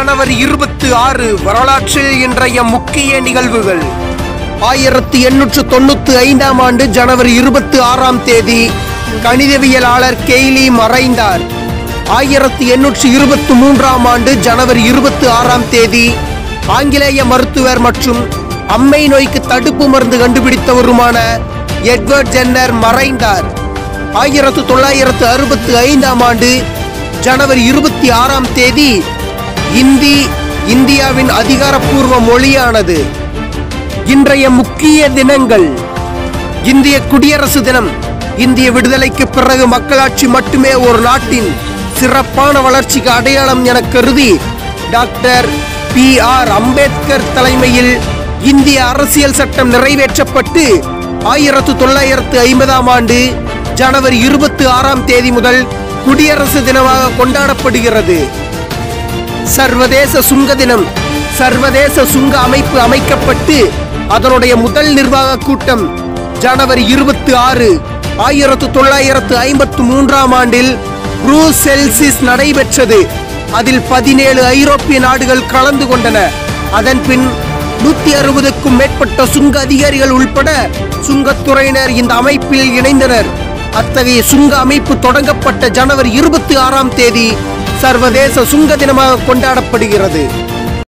ஜனவரி இருபத்தி ஆறு வரலாற்றில் இன்றைய முக்கிய நிகழ்வுகள் ஆயிரத்தி எண்ணூற்று தொண்ணூத்தி ஐந்தாம் ஆண்டு ஜனவரி இருபத்தி ஆறாம் தேதி கணிதவியலாளர் கெய்லி மறைந்தார் ஆயிரத்தி எண்ணூற்று இருபத்தி மூன்றாம் ஆண்டு ஜனவரி இருபத்தி ஆறாம் தேதி ஆங்கிலேய மருத்துவர் மற்றும் அம்மை நோய்க்கு தடுப்பு மருந்து கண்டுபிடித்தவருமான எட்வர்ட் ஜென்னர் மறைந்தார் ஆயிரத்து தொள்ளாயிரத்து அறுபத்தி ஐந்தாம் ஆண்டு ஜனவரி இருபத்தி ஆறாம் தேதி இந்தி இந்தியாவின் அதிகாரப்பூர்வ மொழியானது இன்றைய முக்கிய தினங்கள் இந்திய குடியரசு தினம் இந்திய விடுதலைக்கு பிறகு மக்களாட்சி மட்டுமே ஒரு நாட்டின் சிறப்பான வளர்ச்சிக்கு அடையாளம் என கருதி டாக்டர் பி ஆர் அம்பேத்கர் தலைமையில் இந்திய அரசியல் சட்டம் நிறைவேற்றப்பட்டு ஆயிரத்து தொள்ளாயிரத்து ஐம்பதாம் ஆண்டு ஜனவரி இருபத்தி ஆறாம் தேதி முதல் குடியரசு தினமாக கொண்டாடப்படுகிறது சர்வதேச சுங்க தினம் சர்வதேச சுங்க அமைப்பு அமைக்கப்பட்டு அதனுடைய முதல் நிர்வாக கூட்டம் ஜனவரி இருபத்தி ஆறு ஆயிரத்து தொள்ளாயிரத்து ஐம்பத்து மூன்றாம் ஆண்டில் புரூசெல்சிஸ் நடைபெற்றது அதில் பதினேழு ஐரோப்பிய நாடுகள் கலந்து கொண்டன அதன் பின் நூத்தி அறுபதுக்கும் மேற்பட்ட சுங்க அதிகாரிகள் உள்பட சுங்கத்துறையினர் இந்த அமைப்பில் இணைந்தனர் அத்தகைய சுங்க அமைப்பு தொடங்கப்பட்ட ஜனவரி இருபத்தி ஆறாம் தேதி சர்வதேச சுங்க தினமாக கொண்டாடப்படுகிறது